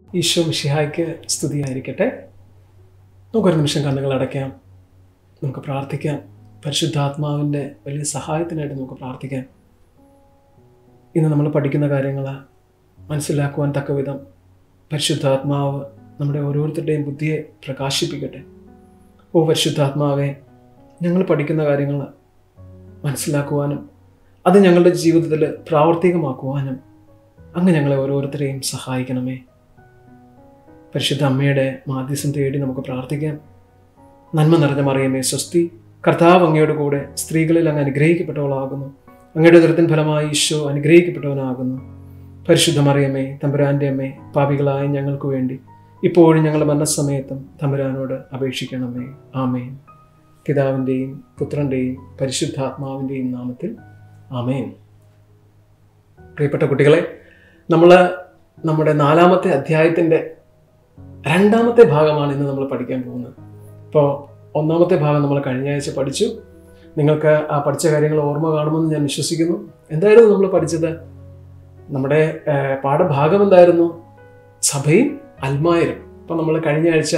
ഈശോ മിഷിഹായ്ക്ക് സ്തുതിയായിരിക്കട്ടെ നമുക്കൊരു നിമിഷം കണ്ണുകൾ അടയ്ക്കാം നമുക്ക് പ്രാർത്ഥിക്കാം പരിശുദ്ധാത്മാവിൻ്റെ വലിയ സഹായത്തിനായിട്ട് നമുക്ക് പ്രാർത്ഥിക്കാം ഇന്ന് നമ്മൾ പഠിക്കുന്ന കാര്യങ്ങൾ മനസ്സിലാക്കുവാൻ തക്ക വിധം പരിശുദ്ധാത്മാവ് നമ്മുടെ ഓരോരുത്തരുടെയും ബുദ്ധിയെ പ്രകാശിപ്പിക്കട്ടെ ഓ പരിശുദ്ധാത്മാവെ ഞങ്ങൾ പഠിക്കുന്ന കാര്യങ്ങൾ മനസ്സിലാക്കുവാനും അത് ഞങ്ങളുടെ ജീവിതത്തിൽ പ്രാവർത്തികമാക്കുവാനും അങ്ങ് ഞങ്ങളെ ഓരോരുത്തരെയും സഹായിക്കണമേ പരിശുദ്ധ അമ്മയുടെ മാധ്യസം തേടി നമുക്ക് പ്രാർത്ഥിക്കാം നന്മ നിറഞ്ഞ മറിയമേ സ്വസ്തി കർത്താവ് അങ്ങയുടെ കൂടെ സ്ത്രീകളിൽ അങ്ങ് അനുഗ്രഹിക്കപ്പെട്ടവളാകുന്നു അങ്ങയുടെ ദുരത്തിൻ ഫലമായി ഈശോ അനുഗ്രഹിക്കപ്പെട്ടവനാകുന്നു പരിശുദ്ധ മറിയമേ തമ്പുരാൻ്റെ അമ്മേ പാപികളായ ഞങ്ങൾക്ക് വേണ്ടി ഇപ്പോഴും ഞങ്ങളുടെ മരണസമയത്തും തമ്പുരാനോട് അപേക്ഷിക്കണമേ ആമേൻ പിതാവിൻ്റെയും പുത്രൻ്റെയും പരിശുദ്ധാത്മാവിൻ്റെയും നാമത്തിൽ ആമേൻ പ്രിയപ്പെട്ട കുട്ടികളെ നമ്മൾ നമ്മുടെ നാലാമത്തെ അധ്യായത്തിൻ്റെ രണ്ടാമത്തെ ഭാഗമാണ് ഇന്ന് നമ്മൾ പഠിക്കാൻ പോകുന്നത് ഇപ്പോൾ ഒന്നാമത്തെ ഭാഗം നമ്മൾ കഴിഞ്ഞ ആഴ്ച പഠിച്ചു നിങ്ങൾക്ക് ആ പഠിച്ച കാര്യങ്ങൾ ഓർമ്മ കാണുമെന്ന് ഞാൻ വിശ്വസിക്കുന്നു എന്തായിരുന്നു നമ്മൾ പഠിച്ചത് നമ്മുടെ ഏഹ്, പാഠഭാഗം എന്തായിരുന്നു സഭയും അൽമായരും അപ്പം നമ്മൾ കഴിഞ്ഞ ആഴ്ച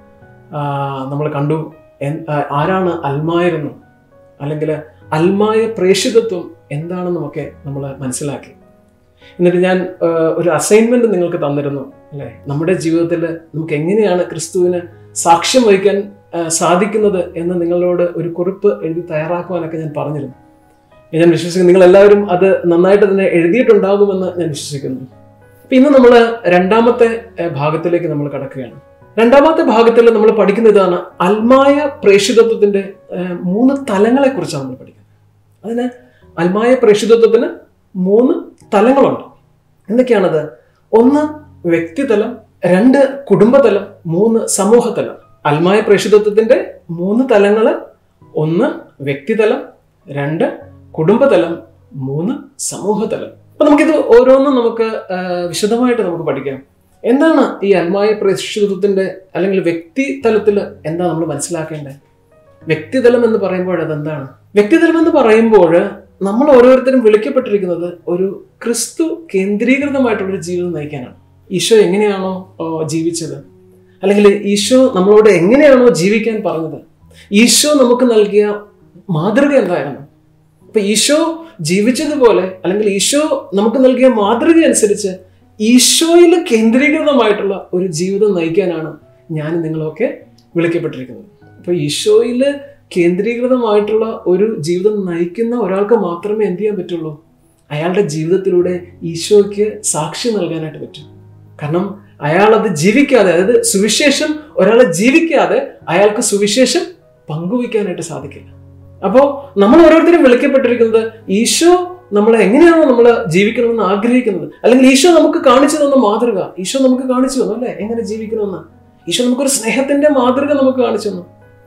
നമ്മൾ കണ്ടു എൻ- ആ, ആരാണ് അൽമായരെന്നും അല്ലെങ്കിൽ അൽമായ പ്രേഷിതത്വം എന്താണെന്നുമൊക്കെ നമ്മൾ മനസ്സിലാക്കി എന്നിട്ട് ഞാൻ ആ, ഒരു അസൈൻമെന്റ് നിങ്ങൾക്ക് തന്നിരുന്നു അല്ലേ നമ്മുടെ ജീവിതത്തിൽ നമുക്ക് എങ്ങനെയാണ് ക്രിസ്തുവിന് സാക്ഷ്യം വഹിക്കാൻ ആ, സാധിക്കുന്നത് എന്ന് നിങ്ങളോട് ഒരു കുറിപ്പ് എഴുതി തയ്യാറാക്കുവാനൊക്കെ ഞാൻ പറഞ്ഞിരുന്നു ഞാൻ വിശ്വസിക്കുന്നു നിങ്ങൾ എല്ലാവരും അത് നന്നായിട്ട് തന്നെ എഴുതിയിട്ടുണ്ടാകുമെന്ന് ഞാൻ വിശ്വസിക്കുന്നു അപ്പൊ ഇന്ന് നമ്മൾ രണ്ടാമത്തെ ആ, ഭാഗത്തിലേക്ക് നമ്മൾ കടക്കുകയാണ് രണ്ടാമത്തെ ഭാഗത്തിൽ നമ്മൾ പഠിക്കുന്ന ഇതാണ് അൽമായ പ്രേഷിതത്വത്തിന്റെ ആ, മൂന്ന് തലങ്ങളെ കുറിച്ചാണ് നമ്മൾ പഠിക്കുന്നത് അതിന് അൽമായ പ്രേഷിതത്വത്തിന് മൂന്ന് തലങ്ങളുണ്ട് എന്തൊക്കെയാണത് ഒന്ന് വ്യക്തിതലം രണ്ട് കുടുംബതലം മൂന്ന് സമൂഹതലം അൽമായ പ്രേഷിതത്വത്തിന്റെ മൂന്ന് തലങ്ങള് ഒന്ന് വ്യക്തിതലം രണ്ട് കുടുംബതലം മൂന്ന് സമൂഹതലം അപ്പൊ നമുക്കിത് ഓരോന്നും നമുക്ക് ആ, വിശദമായിട്ട് നമുക്ക് പഠിക്കാം എന്താണ് ഈ അൽമായ പ്രേഷിതത്വത്തിന്റെ അല്ലെങ്കിൽ വ്യക്തി തലത്തിൽ എന്താ നമ്മൾ മനസ്സിലാക്കേണ്ടത് വ്യക്തിതലം എന്ന് പറയുമ്പോൾ അതെന്താണ് വ്യക്തിതലം എന്ന് പറയുമ്പോൾ നമ്മൾ ഓരോരുത്തരും വിളിക്കപ്പെട്ടിരിക്കുന്നത് ഒരു ക്രിസ്തു കേന്ദ്രീകൃതമായിട്ടുള്ള ഒരു ജീവിതം നയിക്കാനാണ് ഈശോ എങ്ങനെയാണോ ആ, ജീവിച്ചത് അല്ലെങ്കിൽ ഈശോ നമ്മളോട് എങ്ങനെയാണോ ജീവിക്കാൻ പറഞ്ഞത് ഈശോ നമുക്ക് നൽകിയ മാതൃക എന്തായിരുന്നു അപ്പൊ ഈശോ ജീവിച്ചതുപോലെ അല്ലെങ്കിൽ ഈശോ നമുക്ക് നൽകിയ മാതൃക അനുസരിച്ച് ഈശോയിൽ കേന്ദ്രീകൃതമായിട്ടുള്ള ഒരു ജീവിതം നയിക്കാനാണ് ഞാൻ നിങ്ങളൊക്കെ വിളിക്കപ്പെട്ടിരിക്കുന്നത് അപ്പൊ ഈശോയിൽ കേന്ദ്രീകൃതമായിട്ടുള്ള ഒരു ജീവിതം നയിക്കുന്ന ഒരാൾക്ക് മാത്രമേ എന്ത് ചെയ്യാൻ പറ്റുള്ളൂ അയാളുടെ ജീവിതത്തിലൂടെ ഈശോയ്ക്ക് സാക്ഷി നൽകാനായിട്ട് പറ്റും കാരണം അയാൾ അത് ജീവിക്കാതെ അതായത് സുവിശേഷം ഒരാളെ ജീവിക്കാതെ അയാൾക്ക് സുവിശേഷം പങ്കുവയ്ക്കാനായിട്ട് സാധിക്കില്ല അപ്പോൾ നമ്മൾ ഓരോരുത്തരും വിളിക്കപ്പെട്ടിരിക്കുന്നത് ഈശോ നമ്മളെ എങ്ങനെയാണോ നമ്മൾ ജീവിക്കണമെന്ന് ആഗ്രഹിക്കുന്നത് അല്ലെങ്കിൽ ഈശോ നമുക്ക് കാണിച്ചു തന്ന മാതൃക ഈശോ നമുക്ക് കാണിച്ചു തന്നു അല്ലേ എങ്ങനെ ജീവിക്കണമെന്ന് ഈശോ നമുക്കൊരു സ്നേഹത്തിന്റെ മാതൃക നമുക്ക് കാണിച്ചു തന്നു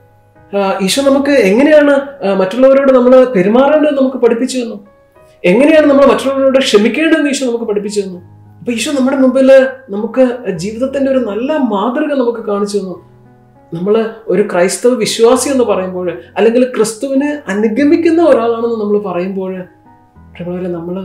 ആ, ഈശോ നമുക്ക് എങ്ങനെയാണ് ആ, മറ്റുള്ളവരോട് നമ്മൾ പെരുമാറേണ്ടത് നമുക്ക് പഠിപ്പിച്ചു തന്നു എങ്ങനെയാണ് നമ്മൾ മറ്റുള്ളവരോട് ക്ഷമിക്കേണ്ടതെന്ന് ഈശോ നമുക്ക് പഠിപ്പിച്ചു തന്നു അപ്പൊ ഈശോ നമ്മുടെ മുമ്പിൽ നമുക്ക് ജീവിതത്തിന്റെ ഒരു നല്ല മാതൃക നമുക്ക് കാണിച്ചു തന്നു നമ്മൾ ഒരു ക്രൈസ്തവ വിശ്വാസി എന്ന് പറയുമ്പോൾ അല്ലെങ്കിൽ ക്രിസ്തുവിനെ അനുഗമിക്കുന്ന ഒരാളാണെന്ന് നമ്മൾ പറയുമ്പോൾ പ്രിയമുള്ളവരെ നമ്മൾ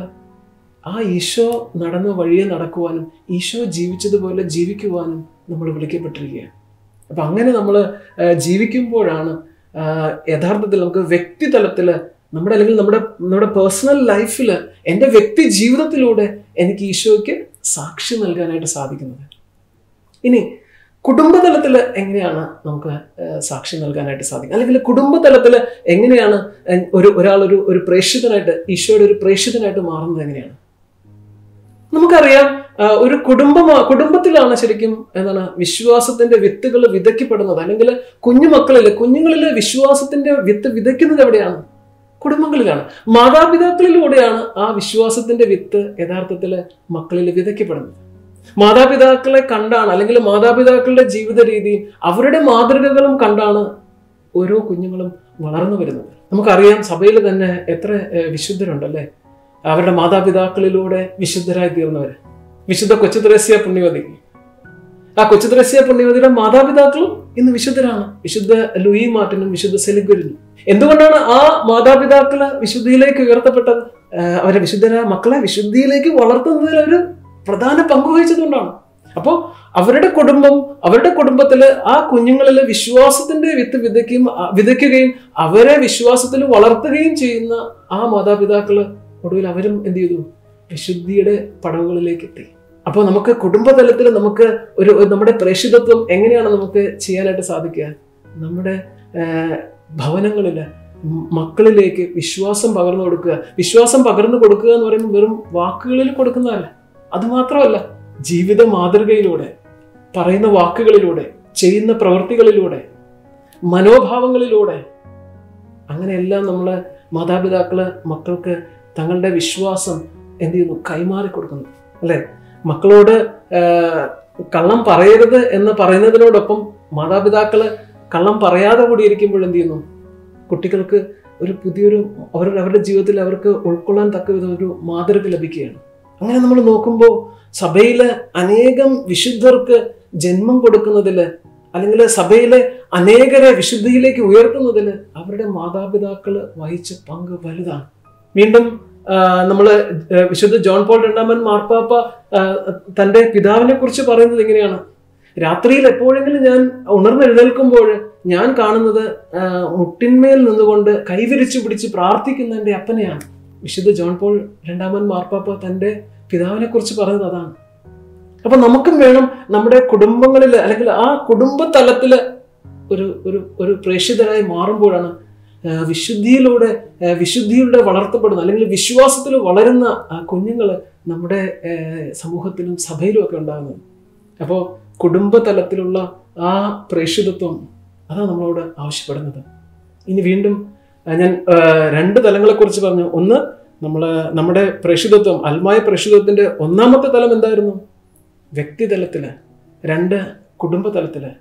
ആ ഈശോ നടന്ന വഴിയെ നടക്കുവാനും ഈശോ ജീവിച്ചതുപോലെ ജീവിക്കുവാനും നമ്മൾ വിളിക്കപ്പെട്ടിരിക്കുകയാണ് അപ്പം അങ്ങനെ നമ്മൾ ജീവിക്കുമ്പോഴാണ് ആ, യഥാർത്ഥത്തിൽ നമുക്ക് വ്യക്തിതലത്തിൽ നമ്മുടെ അല്ലെങ്കിൽ നമ്മുടെ നമ്മുടെ പേഴ്സണൽ ലൈഫിൽ എൻ്റെ വ്യക്തി ജീവിതത്തിലൂടെ എനിക്ക് ഈശോയ്ക്ക് സാക്ഷി നൽകാനായിട്ട് സാധിക്കുന്നത് ഇനി കുടുംബതലത്തിൽ എങ്ങനെയാണ് നമുക്ക് ആ, സാക്ഷി നൽകാനായിട്ട് സാധിക്കുക അല്ലെങ്കിൽ കുടുംബതലത്തിൽ എങ്ങനെയാണ് എ- ഒരു ഒരാൾ ഒരു ഒരു പ്രേക്ഷിതനായിട്ട് ഈശോയുടെ ഒരു പ്രേക്ഷിതനായിട്ട് മാറുന്നത് എങ്ങനെയാണ് നമുക്കറിയാം ആ, ഒരു കുടുംബമാ കുടുംബത്തിലാണ് ശരിക്കും എന്താണ് വിശ്വാസത്തിന്റെ വിത്തുകൾ വിതയ്ക്കപ്പെടുന്നത് അല്ലെങ്കിൽ കുഞ്ഞുമക്കളിൽ കുഞ്ഞുങ്ങളിലെ വിശ്വാസത്തിന്റെ വിത്ത് വിതയ്ക്കുന്നത് എവിടെയാണ് കുടുംബങ്ങളിലാണ് മാതാപിതാക്കളിലൂടെയാണ് ആ വിശ്വാസത്തിന്റെ വിത്ത് യഥാർത്ഥത്തിൽ മക്കളിൽ വിതയ്ക്കപ്പെടുന്നത് മാതാപിതാക്കളെ കണ്ടാണ് അല്ലെങ്കിൽ മാതാപിതാക്കളുടെ ജീവിത രീതിയും അവരുടെ മാതൃകകളും കണ്ടാണ് ഓരോ കുഞ്ഞുങ്ങളും വളർന്നു വരുന്നത് നമുക്കറിയാം സഭയിൽ തന്നെ എത്ര ഏഹ്, വിശുദ്ധരുണ്ടല്ലേ അവരുടെ മാതാപിതാക്കളിലൂടെ വിശുദ്ധരായി തീർന്നവർ വിശുദ്ധ കൊച്ചുത്രേസ്യ പുണ്യവതി ആ കൊച്ചുത്രേസ്യ പുണ്യവതിയുടെ മാതാപിതാക്കളും ഇന്ന് വിശുദ്ധരാണ് വിശുദ്ധ ലൂയി മാർട്ടിനും വിശുദ്ധ സെലിഗുരിനും എന്തുകൊണ്ടാണ് ആ മാതാപിതാക്കള് വിശുദ്ധിയിലേക്ക് ഉയർത്തപ്പെട്ടത് ആഹ് അവരെ വിശുദ്ധരായ മക്കളെ വിശുദ്ധിയിലേക്ക് വളർത്തുന്നതിൽ ഒരു പ്രധാന പങ്ക് വഹിച്ചതുകൊണ്ടാണ് അപ്പോൾ അവരുടെ കുടുംബം അവരുടെ കുടുംബത്തിൽ ആ കുഞ്ഞുങ്ങളിൽ വിശ്വാസത്തിന്റെ വിത്ത് വിതയ്ക്കും വിതയ്ക്കുകയും അവരെ വിശ്വാസത്തിൽ വളർത്തുകയും ചെയ്യുന്ന ആ മാതാപിതാക്കള് ഒടുവിൽ അവരും എന്ത് ചെയ്തു വിശുദ്ധിയുടെ പടവുകളിലേക്ക് എത്തി അപ്പോൾ നമുക്ക് കുടുംബതലത്തിൽ നമുക്ക് ഒരു ഒരു നമ്മുടെ പ്രേക്ഷിതത്വം എങ്ങനെയാണ് നമുക്ക് ചെയ്യാനായിട്ട് സാധിക്കുക നമ്മുടെ ഭവനങ്ങളിൽ മക്കളിലേക്ക് വിശ്വാസം പകർന്നു കൊടുക്കുക വിശ്വാസം പകർന്നു കൊടുക്കുക എന്ന് പറയുമ്പോൾ വെറും വാക്കുകളിൽ കൊടുക്കുന്നതല്ല അതുമാത്രമല്ല ജീവിത മാതൃകയിലൂടെ പറയുന്ന വാക്കുകളിലൂടെ ചെയ്യുന്ന പ്രവൃത്തികളിലൂടെ മനോഭാവങ്ങളിലൂടെ അങ്ങനെയെല്ലാം നമ്മള് മാതാപിതാക്കള് മക്കൾക്ക് തങ്ങളുടെ വിശ്വാസം എന്ത് ചെയ്യുന്നു കൈമാറി കൊടുക്കുന്നു അല്ലെ മക്കളോട് കള്ളം പറയരുത് എന്ന് പറയുന്നതിനോടൊപ്പം മാതാപിതാക്കള് കള്ളം പറയാതെ കൂടി ഇരിക്കുമ്പോൾ എന്ത് ചെയ്യുന്നു കുട്ടികൾക്ക് ഒരു പുതിയൊരു അവർ അവരുടെ ജീവിതത്തിൽ അവർക്ക് ഉൾക്കൊള്ളാൻ തക്ക വിധം ഒരു മാതൃക ലഭിക്കുകയാണ് അങ്ങനെ നമ്മൾ നോക്കുമ്പോൾ സഭയിലെ അനേകം വിശുദ്ധർക്ക് ജന്മം കൊടുക്കുന്നതിൽ അല്ലെങ്കിൽ സഭയിലെ അനേകരെ വിശുദ്ധിയിലേക്ക് ഉയർത്തുന്നതിൽ അവരുടെ മാതാപിതാക്കൾ വഹിച്ച പങ്ക് വലുതാണ് വീണ്ടും നമ്മൾ വിശുദ്ധ ജോൺ പോൾ രണ്ടാമൻ മാർപ്പാപ്പ തന്റെ പിതാവിനെ കുറിച്ച് പറയുന്നത് എങ്ങനെയാണ് രാത്രിയിൽ എപ്പോഴെങ്കിലും ഞാൻ ഉണർന്നെഴുന്നേൽക്കുമ്പോൾ ഞാൻ കാണുന്നത് മുട്ടിന്മേൽ നിന്നുകൊണ്ട് കൈവിരിച്ചു പിടിച്ച് പ്രാർത്ഥിക്കുന്ന എൻ്റെ അപ്പനെയാണ് വിശുദ്ധ ജോൺ പോൾ രണ്ടാമൻ മാർപ്പാപ്പ തൻ്റെ പിതാവിനെ കുറിച്ച് പറഞ്ഞത് അതാണ് അപ്പൊ നമുക്കും വേണം നമ്മുടെ കുടുംബങ്ങളിൽ അല്ലെങ്കിൽ ആ കുടുംബ തലത്തില് ഒരു ഒരു ഒരു പ്രേക്ഷിതരായി മാറുമ്പോഴാണ് വിശുദ്ധിയിലൂടെ വിശുദ്ധിയിലൂടെ വളർത്തപ്പെടുന്ന അല്ലെങ്കിൽ വിശ്വാസത്തിൽ വളരുന്ന കുഞ്ഞുങ്ങൾ നമ്മുടെ സമൂഹത്തിലും സഭയിലും ഒക്കെ ഉണ്ടാകുന്നത് അപ്പോൾ കുടുംബ തലത്തിലുള്ള ആ പ്രേക്ഷിതത്വം അതാണ് നമ്മളോട് ആവശ്യപ്പെടുന്നത് ഇനി വീണ്ടും ഞാൻ രണ്ട് തലങ്ങളെക്കുറിച്ച് പറഞ്ഞു ഒന്ന് നമ്മൾ നമ്മുടെ പ്രേക്ഷിതത്വം അൽമായ പ്രേക്ഷിതത്വത്തിന്റെ ഒന്നാമത്തെ തലം എന്തായിരുന്നു വ്യക്തിതലത്തില് രണ്ട് കുടുംബ തലത്തില്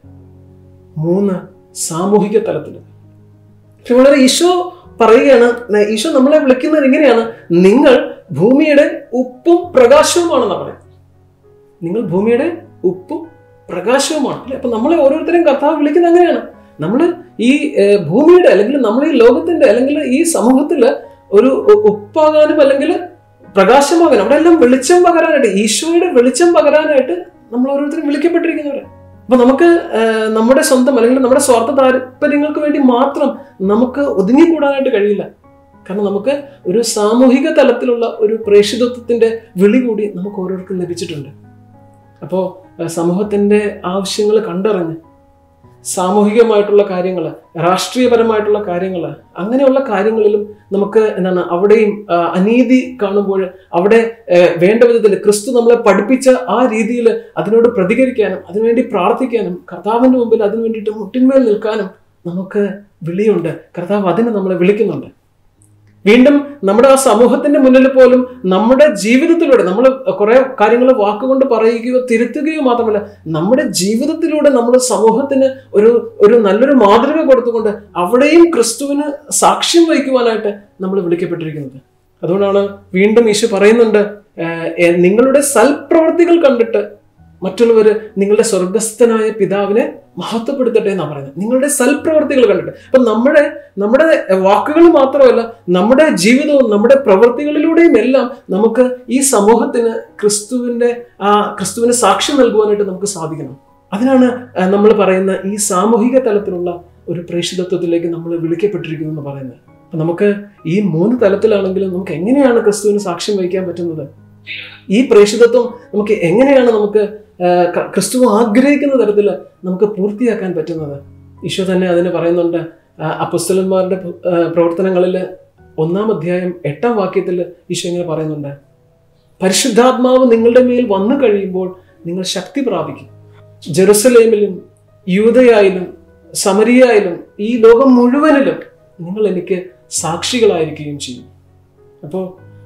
മൂന്ന് സാമൂഹിക തലത്തില് പക്ഷെ വളരെ ഈശോ പറയുകയാണ് ഈശോ നമ്മളെ വിളിക്കുന്നത് എങ്ങനെയാണ് നിങ്ങൾ ഭൂമിയുടെ ഉപ്പും പ്രകാശവുമാണെന്നാണ് പറയുന്നത് നിങ്ങൾ ഭൂമിയുടെ ഉപ്പും പ്രകാശവുമാണ് അല്ലെ അപ്പൊ നമ്മളെ ഓരോരുത്തരെയും കർത്താവ് വിളിക്കുന്നത് അങ്ങനെയാണ് നമ്മൾ ഈ ഭൂമിയുടെ അല്ലെങ്കിൽ നമ്മൾ ഈ ലോകത്തിന്റെ അല്ലെങ്കിൽ ഈ സമൂഹത്തില് ഒരു ഉപ്പാകാനും അല്ലെങ്കിൽ പ്രകാശമാകാനും അവിടെ എല്ലാം വെളിച്ചം പകരാനായിട്ട് ഈശോയുടെ വെളിച്ചം പകരാനായിട്ട് നമ്മൾ ഓരോരുത്തരും വിളിക്കപ്പെട്ടിരിക്കുന്നവരെ അപ്പൊ നമുക്ക് നമ്മുടെ സ്വന്തം അല്ലെങ്കിൽ നമ്മുടെ സ്വാർത്ഥ താല്പര്യങ്ങൾക്ക് വേണ്ടി മാത്രം നമുക്ക് ഒതുങ്ങിക്കൂടാനായിട്ട് കഴിയില്ല കാരണം നമുക്ക് ഒരു സാമൂഹിക തലത്തിലുള്ള ഒരു പ്രേക്ഷിതത്വത്തിന്റെ വിളി കൂടി നമുക്ക് ഓരോരുത്തർക്കും ലഭിച്ചിട്ടുണ്ട് അപ്പോൾ സമൂഹത്തിന്റെ ആവശ്യങ്ങൾ കണ്ടറിഞ്ഞ് സാമൂഹികമായിട്ടുള്ള കാര്യങ്ങൾ രാഷ്ട്രീയപരമായിട്ടുള്ള കാര്യങ്ങൾ അങ്ങനെയുള്ള കാര്യങ്ങളിലും നമുക്ക് എന്താണ് അവിടെയും അനീതി കാണുമ്പോൾ അവിടെ വേണ്ട വിധത്തിൽ ക്രിസ്തു നമ്മളെ പഠിപ്പിച്ച ആ രീതിയിൽ അതിനോട് പ്രതികരിക്കാനും അതിനുവേണ്ടി പ്രാർത്ഥിക്കാനും കർത്താവിന്റെ മുമ്പിൽ അതിനു വേണ്ടിയിട്ട് മുട്ടിന്മേൽ നിൽക്കാനും നമുക്ക് വിളിയുണ്ട് കർത്താവ് അതിന് നമ്മളെ വിളിക്കുന്നുണ്ട് വീണ്ടും നമ്മുടെ ആ സമൂഹത്തിന്റെ മുന്നിൽ പോലും നമ്മുടെ ജീവിതത്തിലൂടെ നമ്മൾ കുറെ കാര്യങ്ങൾ വാക്കുകൊണ്ട് പറയുകയോ തിരുത്തുകയോ മാത്രമല്ല നമ്മുടെ ജീവിതത്തിലൂടെ നമ്മൾ സമൂഹത്തിന് ഒരു ഒരു നല്ലൊരു മാതൃക കൊടുത്തുകൊണ്ട് അവിടെയും ക്രിസ്തുവിന് സാക്ഷ്യം വഹിക്കുവാനായിട്ട് നമ്മൾ വിളിക്കപ്പെട്ടിരിക്കുന്നത് അതുകൊണ്ടാണ് വീണ്ടും ഈശോ പറയുന്നുണ്ട് നിങ്ങളുടെ സൽപ്രവൃത്തികൾ കണ്ടിട്ട് മറ്റുള്ളവർ നിങ്ങളുടെ സ്വർഗസ്ഥനായ പിതാവിനെ മഹത്വപ്പെടുത്തട്ടെ എന്നാണ് പറയുന്നത് നിങ്ങളുടെ സൽപ്രവർത്തികൾ കണ്ടിട്ട് അപ്പൊ നമ്മുടെ നമ്മുടെ വാക്കുകൾ മാത്രമല്ല നമ്മുടെ ജീവിതവും നമ്മുടെ പ്രവൃത്തികളിലൂടെയും എല്ലാം നമുക്ക് ഈ സമൂഹത്തിന് ക്രിസ്തുവിന്റെ ആ ക്രിസ്തുവിന് സാക്ഷ്യം നൽകുവാനായിട്ട് നമുക്ക് സാധിക്കണം അതിനാണ് നമ്മൾ പറയുന്ന ഈ സാമൂഹിക തലത്തിലുള്ള ഒരു പ്രേക്ഷിതത്വത്തിലേക്ക് നമ്മൾ വിളിക്കപ്പെട്ടിരിക്കുന്നു എന്ന് പറയുന്നത് അപ്പൊ നമുക്ക് ഈ മൂന്ന് തലത്തിലാണെങ്കിലും നമുക്ക് എങ്ങനെയാണ് ക്രിസ്തുവിന് സാക്ഷ്യം വഹിക്കാൻ പറ്റുന്നത് ഈ പ്രേക്ഷിതത്വം നമുക്ക് എങ്ങനെയാണ് നമുക്ക് ക്രിസ്തു ആഗ്രഹിക്കുന്ന തരത്തിൽ നമുക്ക് പൂർത്തിയാക്കാൻ പറ്റുന്നത് ഈശോ തന്നെ അതിന് പറയുന്നുണ്ട് അപ്പുസ്തലന്മാരുടെ പ്രവർത്തനങ്ങളിൽ ഒന്നാം അധ്യായം എട്ടാം വാക്യത്തിൽ ഈശോ ഇങ്ങനെ പറയുന്നുണ്ട് പരിശുദ്ധാത്മാവ് നിങ്ങളുടെ മേൽ വന്നു കഴിയുമ്പോൾ നിങ്ങൾ ശക്തി പ്രാപിക്കും ജെറുസലേമിലും യൂതയായാലും സമരിയായാലും ഈ ലോകം മുഴുവനിലും നിങ്ങൾ എനിക്ക് സാക്ഷികളായിരിക്കുകയും ചെയ്യും അപ്പോൾ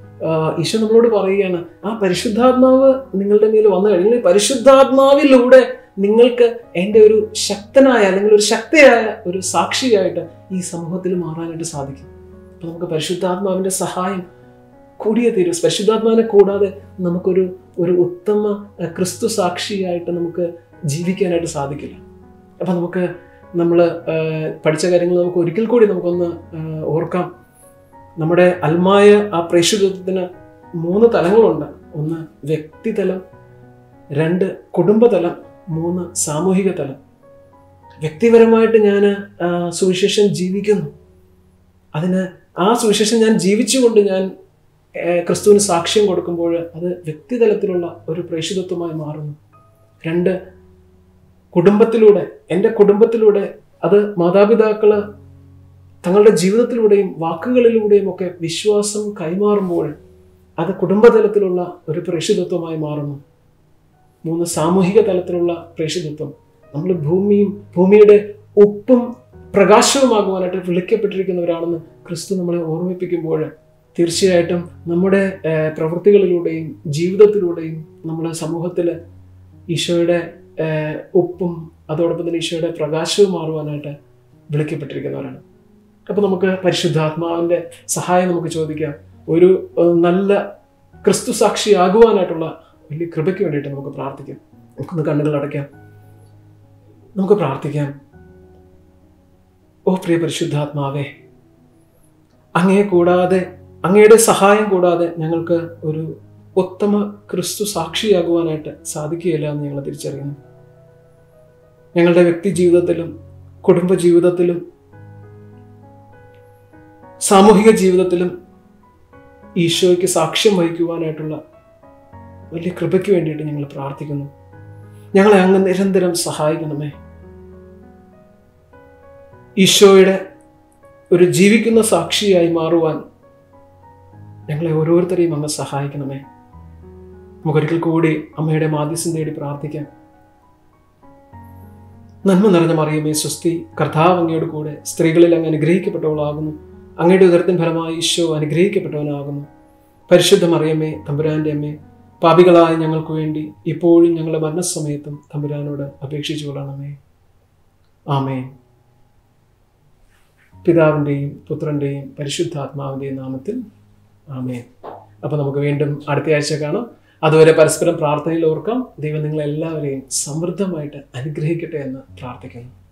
ഈശോ നമ്മളോട് പറയുകയാണ് ആ പരിശുദ്ധാത്മാവ് നിങ്ങളുടെ മേൽ വന്നു കഴിഞ്ഞാൽ പരിശുദ്ധാത്മാവിലൂടെ നിങ്ങൾക്ക് എൻ്റെ ഒരു ശക്തനായ അല്ലെങ്കിൽ ഒരു ശക്തിയായ ഒരു സാക്ഷിയായിട്ട് ഈ സമൂഹത്തിൽ മാറാനായിട്ട് സാധിക്കും അപ്പൊ നമുക്ക് പരിശുദ്ധാത്മാവിന്റെ സഹായം കൂടിയേ തീരും പരിശുദ്ധാത്മാവിനെ കൂടാതെ നമുക്കൊരു ഒരു ഉത്തമ ക്രിസ്തു സാക്ഷിയായിട്ട് നമുക്ക് ജീവിക്കാനായിട്ട് സാധിക്കില്ല അപ്പൊ നമുക്ക് നമ്മൾ പഠിച്ച കാര്യങ്ങൾ നമുക്ക് ഒരിക്കൽ കൂടി നമുക്കൊന്ന് ഓർക്കാം നമ്മുടെ അൽമായ ആ പ്രേക്ഷിതത്വത്തിന് മൂന്ന് തലങ്ങളുണ്ട് ഒന്ന് വ്യക്തിതലം രണ്ട് കുടുംബതലം മൂന്ന് സാമൂഹിക തലം വ്യക്തിപരമായിട്ട് ഞാൻ ആ, സുവിശേഷം ജീവിക്കുന്നു അതിന് ആ സുവിശേഷം ഞാൻ ജീവിച്ചുകൊണ്ട് ഞാൻ ഏ, ക്രിസ്തുവിന് സാക്ഷ്യം കൊടുക്കുമ്പോൾ അത് വ്യക്തിതലത്തിലുള്ള ഒരു പ്രേക്ഷിതത്വമായി മാറുന്നു രണ്ട് കുടുംബത്തിലൂടെ എൻ്റെ കുടുംബത്തിലൂടെ അത് മാതാപിതാക്കള് തങ്ങളുടെ ജീവിതത്തിലൂടെയും വാക്കുകളിലൂടെയും ഒക്കെ വിശ്വാസം കൈമാറുമ്പോൾ അത് കുടുംബതലത്തിലുള്ള ഒരു പ്രേക്ഷിതത്വമായി മാറുന്നു മൂന്ന് സാമൂഹിക തലത്തിലുള്ള പ്രേക്ഷിതത്വം നമ്മൾ ഭൂമിയും ഭൂമിയുടെ ഉപ്പും പ്രകാശവുമാകുവാനായിട്ട് വിളിക്കപ്പെട്ടിരിക്കുന്നവരാണെന്ന് ക്രിസ്തു നമ്മളെ ഓർമ്മിപ്പിക്കുമ്പോൾ തീർച്ചയായിട്ടും നമ്മുടെ ഏഹ്, പ്രവൃത്തികളിലൂടെയും ജീവിതത്തിലൂടെയും നമ്മുടെ സമൂഹത്തിൽ ഈശോയുടെ ഏഹ്, ഉപ്പും അതോടൊപ്പം തന്നെ ഈശോയുടെ പ്രകാശവും മാറുവാനായിട്ട് വിളിക്കപ്പെട്ടിരിക്കുന്നവരാണ് അപ്പോൾ നമുക്ക് പരിശുദ്ധാത്മാവിൻ്റെ സഹായം നമുക്ക് ചോദിക്കാം ഒരു ഏഹ്, നല്ല ക്രിസ്തു സാക്ഷിയാകുവാനായിട്ടുള്ള വലിയ കൃപയ്ക്ക് വേണ്ടിയിട്ട് നമുക്ക് പ്രാർത്ഥിക്കാം നമുക്കൊന്ന് കണ്ണുകൾ അടയ്ക്കാം നമുക്ക് പ്രാർത്ഥിക്കാം ഓ പ്രിയ പരിശുദ്ധാത്മാവേ അങ്ങയെ കൂടാതെ അങ്ങയുടെ സഹായം കൂടാതെ ഞങ്ങൾക്ക് ഒരു ഉത്തമ ക്രിസ്തു സാക്ഷിയാകുവാനായിട്ട് സാധിക്കുകയില്ല എന്ന് ഞങ്ങൾ തിരിച്ചറിയുന്നു ഞങ്ങളുടെ വ്യക്തി ജീവിതത്തിലും കുടുംബ ജീവിതത്തിലും സാമൂഹിക ജീവിതത്തിലും ഈശോയ്ക്ക് സാക്ഷ്യം വഹിക്കുവാനായിട്ടുള്ള വലിയ കൃപയ്ക്ക് വേണ്ടിയിട്ട് ഞങ്ങൾ പ്രാർത്ഥിക്കുന്നു ഞങ്ങളെ അങ്ങ് നിരന്തരം സഹായിക്കണമേ ഈശോയുടെ ഒരു ജീവിക്കുന്ന സാക്ഷിയായി മാറുവാൻ ഞങ്ങളെ ഓരോരുത്തരെയും അങ്ങ് സഹായിക്കണമേ നമുക്കൊരിക്കൽ കൂടി അമ്മയുടെ മാധ്യസ്ഥം തേടി പ്രാർത്ഥിക്കാം നന്മ നിറഞ്ഞ മറിയമേ സ്വസ്തി കർത്താവ് അങ്ങയുടെ കൂടെ സ്ത്രീകളിൽ അങ്ങ് അനുഗ്രഹിക്കപ്പെട്ടവളാകുന്നു അങ്ങയുടെ ഉദരത്തിൻ ഫലമായി ഈശോ അനുഗ്രഹിക്കപ്പെട്ടവനാകുന്നു പരിശുദ്ധ മറിയമ്മേ തമ്പുരാന്റെ അമ്മേ പാപികളായ ഞങ്ങൾക്ക് വേണ്ടി ഇപ്പോഴും ഞങ്ങളുടെ മരണസമയത്തും തമ്പുരാനോട് അപേക്ഷിച്ചു കൊള്ളണമേ ആമേൻ പിതാവിൻ്റെയും പുത്രൻ്റെയും പരിശുദ്ധാത്മാവിൻ്റെയും നാമത്തിൽ ആമേൻ അപ്പോൾ നമുക്ക് വീണ്ടും അടുത്ത ആഴ്ച കാണാം അതുവരെ പരസ്പരം പ്രാർത്ഥനയിൽ ഓർക്കാം ദൈവം നിങ്ങളെല്ലാവരെയും സമൃദ്ധമായിട്ട് അനുഗ്രഹിക്കട്ടെ എന്ന് പ്രാർത്ഥിക്കുന്നു